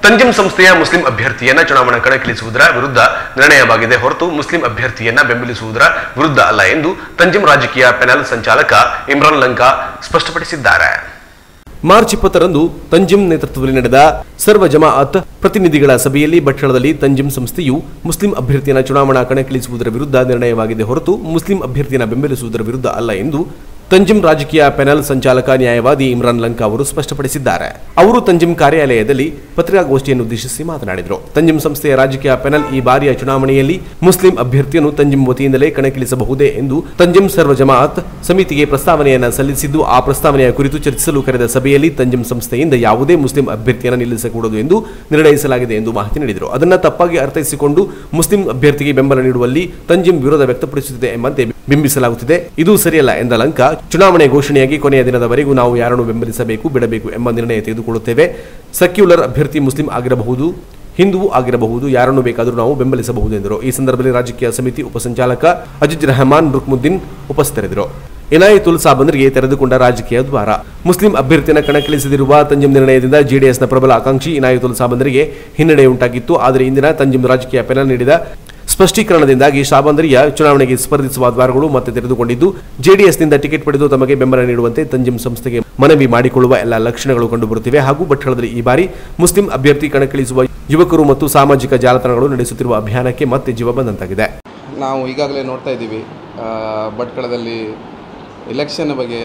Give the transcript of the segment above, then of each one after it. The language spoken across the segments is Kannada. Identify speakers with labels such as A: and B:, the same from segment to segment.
A: ತಂಜಿಮ್ ಸಂಸ್ಥೆಯ ಮುಸ್ಲಿಂ ಅಭ್ಯರ್ಥಿಯನ್ನ ಚುನಾವಣಾ ಕಣಕ್ಕಿಳಿಸುವುದರ ವಿರುದ್ಧ ನಿರ್ಣಯವಾಗಿದೆ ಹೊರತು ಮುಸ್ಲಿಂ ಅಭ್ಯರ್ಥಿಯನ್ನ ಬೆಂಬಲಿಸುವುದರ ವಿರುದ್ಧ ಅಲ್ಲ ಎಂದು ತಂಜಿಮ್ ರಾಜಕೀಯ ಪೆನಲ್ ಸಂಚಾಲಕ ಇಮ್ರಾನ್ ಲಂಕಾ ಸ್ಪಷ್ಟಪಡಿಸಿದ್ದಾರೆ
B: ಮಾರ್ಚ್ ಇಪ್ಪತ್ತರಂದು ತಂಜಿಮ್ ನೇತೃತ್ವದಲ್ಲಿ ನಡೆದ ಸರ್ವ ಜಮಾಅತ್ ಪ್ರತಿನಿಧಿಗಳ ಸಭೆಯಲ್ಲಿ ಭಟ್ಕಳದಲ್ಲಿ ತಂಜಿಮ್ ಸಂಸ್ಥೆಯು ಮುಸ್ಲಿಂ ಅಭ್ಯರ್ಥಿಯನ್ನ ಚುನಾವಣಾ ಕಣಕ್ಕಿಳಿಸುವುದರ ವಿರುದ್ಧ ನಿರ್ಣಯವಾಗಿದೆ ಹೊರತು ಮುಸ್ಲಿಂ ಅಭ್ಯರ್ಥಿಯನ್ನ ಬೆಂಬಲಿಸುವುದರ ವಿರುದ್ಧ ಅಲ್ಲ ಎಂದು ತಂಜಿಮ್ ರಾಜಕೀಯ ಪೆನಲ್ ಸಂಚಾಲಕ ನ್ಯಾಯವಾದಿ ಇಮ್ರಾನ್ ಲಂಕಾ ಅವರು ಸ್ಪಷ್ಟಪಡಿಸಿದ್ದಾರೆ ಅವರು ತಂಜಿಮ್ ಕಾರ್ಯಾಲಯದಲ್ಲಿ ಪತ್ರಿಕಾಗೋಷ್ಠಿಯನ್ನು ಉದ್ದೇಶಿಸಿ ಮಾತನಾಡಿದರು ತಂಜಿಮ್ ಸಂಸ್ಥೆಯ ರಾಜಕೀಯ ಪೆನಲ್ ಈ ಬಾರಿಯ ಚುನಾವಣೆಯಲ್ಲಿ ಮುಸ್ಲಿಂ ಅಭ್ಯರ್ಥಿಯನ್ನು ತಂಜಿಮ್ ವತಿಯಿಂದಲೇ ಕಣಕ್ಕಿಳಿಸಬಹುದೇ ಎಂದು ತಂಜಿಮ್ ಸರ್ವ ಜಮಾಅತ್ ಸಮಿತಿಗೆ ಪ್ರಸ್ತಾವನೆಯನ್ನ ಸಲ್ಲಿಸಿದ್ದು ಆ ಪ್ರಸ್ತಾವನೆಯ ಕುರಿತು ಚರ್ಚಿಸಲು ಕರೆದ ಸಭೆಯಲ್ಲಿ ತಂಜಿಮ್ ಸಂಸ್ಥೆಯಿಂದ ಯಾವುದೇ ಮುಸ್ಲಿಂ ಅಭ್ಯರ್ಥಿಯನ್ನು ನಿಲ್ಲಿಸಕೂಡದು ಎಂದು ನಿರ್ಣಯಿಸಲಾಗಿದೆ ಎಂದು ಮಾಹಿತಿ ನೀಡಿದರು ಅದನ್ನು ತಪ್ಪಾಗಿ ಅರ್ಥೈಸಿಕೊಂಡು ಮುಸ್ಲಿಂ ಅಭ್ಯರ್ಥಿಗೆ ಬೆಂಬಲ ನೀಡುವಲ್ಲಿ ತಂಜಿಮ್ ವಿರೋಧ ವ್ಯಕ್ತಪಡಿಸುತ್ತಿದೆ ಎಂಬಂತೆ ಬಿಂಬಿಸಲಾಗುತ್ತಿದೆ ಇದು ಸರಿಯಲ್ಲ ಎಂದ ಲಂಕಾ ಚುನಾವಣೆ ಘೋಷಣೆಯಾಗಿ ಕೊನೆಯ ದಿನದವರೆಗೂ ನಾವು ಯಾರನ್ನು ಬೆಂಬಲಿಸಬೇಕು ಬಿಡಬೇಕು ಎಂಬ ನಿರ್ಣಯ ತೆಗೆದುಕೊಳ್ಳುತ್ತೇವೆ ಸೆಕ್ಯುಲರ್ ಅಭ್ಯರ್ಥಿ ಮುಸ್ಲಿಂ ಆಗಿರಬಹುದು ಹಿಂದುವು ಆಗಿರಬಹುದು ಯಾರನ್ನು ಬೇಕಾದರೂ ನಾವು ಬೆಂಬಲಿಸಬಹುದು ಎಂದರು ಈ ಸಂದರ್ಭದಲ್ಲಿ ರಾಜಕೀಯ ಸಮಿತಿ ಉಪಸಂಚಾಲಕ ಅಜಿಜ್ ರೆಹಮಾನ್ ರುಕ್ಮುದ್ದೀನ್ ಉಪಸ್ಥಿತರಿದ್ದರು ಇನಾಯತುಲ್ ಸಾಬಂದ್ರಿಗೆ ತೆರೆದುಕೊಂಡ ರಾಜಕೀಯ ದ್ವಾರ ಮುಸ್ಲಿಂ ಅಭ್ಯರ್ಥಿಯನ್ನು ಕಣಕ್ಕಿಳಿಸದಿರುವ ತಂಜಿಮ್ ನಿರ್ಣಯದಿಂದ ಜೆಡಿಎಸ್ನ ಪ್ರಬಲ ಆಕಾಂಕ್ಷಿ ಇನಾಯತುಲ್ ಸಾಬಂದ್ರಿಗೆ ಹಿನ್ನಡೆ ಉಂಟಾಗಿತ್ತು ಆದರೆ ಇಂದಿನ ತಂಜಿಮ್ ರಾಜಕೀಯ ಪೆನಲ್ ನೀಡಿದ ಸ್ಪಷ್ಟೀಕರಣದಿಂದಾಗಿ ಶಾಬಂದರಿಯ ಚುನಾವಣೆಗೆ ಸ್ಪರ್ಧಿಸುವ ದ್ವಾರಗಳು ಮತ್ತೆ ತೆರೆದುಕೊಂಡಿದ್ದು ಜೆಡಿಎಸ್ನಿಂದ ಟಿಕೆಟ್ ಪಡೆದು ತಮಗೆ ಬೆಂಬಲ ನೀಡುವಂತೆ ತಂಜಿಮ್ ಸಂಸ್ಥೆಗೆ ಮನವಿ ಮಾಡಿಕೊಳ್ಳುವ ಎಲ್ಲ ಲಕ್ಷಣಗಳು ಕಂಡುಬರುತ್ತಿವೆ ಹಾಗೂ ಭಟ್ಕಳದಲ್ಲಿ ಈ ಬಾರಿ ಮುಸ್ಲಿಂ ಅಭ್ಯರ್ಥಿ ಕಣಕ್ಕಿಳಿಸುವ ಯುವಕರು ಮತ್ತು ಸಾಮಾಜಿಕ ಜಾಲತಾಣಗಳು ನಡೆಸುತ್ತಿರುವ ಅಭಿಯಾನಕ್ಕೆ ಮತ್ತೆ ಜೀವ ಬಂದಂತಾಗಿದೆ
C: ನಾವು ಈಗಾಗಲೇ ನೋಡ್ತಾ ಇದ್ದೀವಿ ಆ, ಭಟ್ಕಳದಲ್ಲಿ ಎಲೆಕ್ಷನ್ ಬಗ್ಗೆ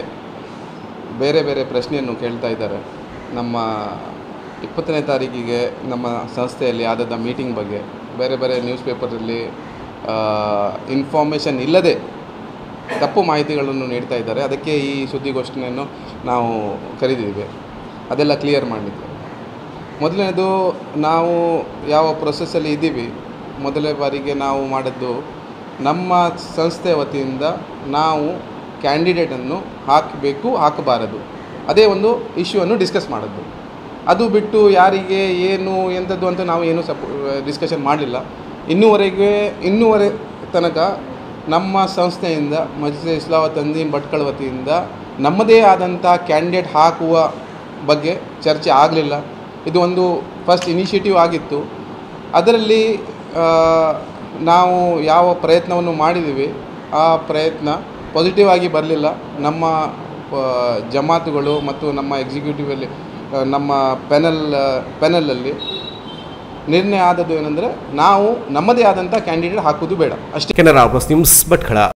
C: ಬೇರೆ ಬೇರೆ ಪ್ರಶ್ನೆಯನ್ನು ಕೇಳ್ತಾ ಇದ್ದಾರೆ ನಮ್ಮ ಇಪ್ಪತ್ತನೇ ತಾರೀಕಿಗೆ ನಮ್ಮ ಸಂಸ್ಥೆಯಲ್ಲಿ ಆದದ ಮೀಟಿಂಗ್ ಬಗ್ಗೆ ಬೇರೆ ಬೇರೆ ನ್ಯೂಸ್ ಪೇಪರಲ್ಲಿ ಇನ್ಫಾರ್ಮೇಷನ್ ಇಲ್ಲದೆ ತಪ್ಪು ಮಾಹಿತಿಗಳನ್ನು ನೀಡ್ತಾ ಇದ್ದಾರೆ ಅದಕ್ಕೆ ಈ ಸುದ್ದಿಗೋಷ್ಠಿಯನ್ನು ನಾವು ಕರೆದಿದ್ದೀವಿ ಅದೆಲ್ಲ ಕ್ಲಿಯರ್ ಮಾಡಲಿಕ್ಕೆ ಮೊದಲನೇದು ನಾವು ಯಾವ ಪ್ರೊಸೆಸ್ಸಲ್ಲಿ ಇದ್ದೀವಿ ಮೊದಲನೇ ಬಾರಿಗೆ ನಾವು ಮಾಡಿದ್ದು ನಮ್ಮ ಸಂಸ್ಥೆ ವತಿಯಿಂದ ನಾವು ಕ್ಯಾಂಡಿಡೇಟನ್ನು ಹಾಕಬೇಕು ಹಾಕಬಾರದು ಅದೇ ಒಂದು ಇಶ್ಯೂವನ್ನು ಡಿಸ್ಕಸ್ ಮಾಡೋದು ಅದು ಬಿಟ್ಟು ಯಾರಿಗೆ ಏನು ಎಂಥದ್ದು ಅಂತ ನಾವು ಏನೂ ಸಪ್ ಡಿಸ್ಕಷನ್ ಮಾಡಲಿಲ್ಲ ಇನ್ನೂವರೆಗೆ ಇನ್ನೂವರೆ ತನಕ ನಮ್ಮ ಸಂಸ್ಥೆಯಿಂದ ಮಜ್ಲಿಸ್ ಇಸ್ಲಾವ ತಂದೀನ್ ಭಟ್ಕಳ ವತಿಯಿಂದ ನಮ್ಮದೇ ಆದಂಥ ಕ್ಯಾಂಡಿಡೇಟ್ ಹಾಕುವ ಬಗ್ಗೆ ಚರ್ಚೆ ಆಗಲಿಲ್ಲ ಇದು ಒಂದು ಫಸ್ಟ್ ಇನಿಷಿಯೇಟಿವ್ ಆಗಿತ್ತು ಅದರಲ್ಲಿ ಆ, ನಾವು ಯಾವ ಪ್ರಯತ್ನವನ್ನು ಮಾಡಿದ್ದೀವಿ ಆ ಪ್ರಯತ್ನ ಪಾಸಿಟಿವ್ ಆಗಿ ಬರಲಿಲ್ಲ ನಮ್ಮ ಆ, ಜಮಾತುಗಳು ಮತ್ತು ನಮ್ಮ ಎಕ್ಸಿಕ್ಯೂಟಿವಲ್ಲಿ ಆ, ನಮ್ಮ ಪೆನಲ್ ಪೆನಲಲ್ಲಿ ನಿರ್ಣಯ ಆದದ್ದು ಏನಂದರೆ ನಾವು ನಮ್ಮದೇ ಆದಂಥ ಕ್ಯಾಂಡಿಡೇಟ್ ಹಾಕೋದು ಬೇಡ ಅಷ್ಟೇ
B: ಕೆನರಾ ಪ್ಲಸ್ ನ್ಯೂಸ್ ಭಟ್ಕಳ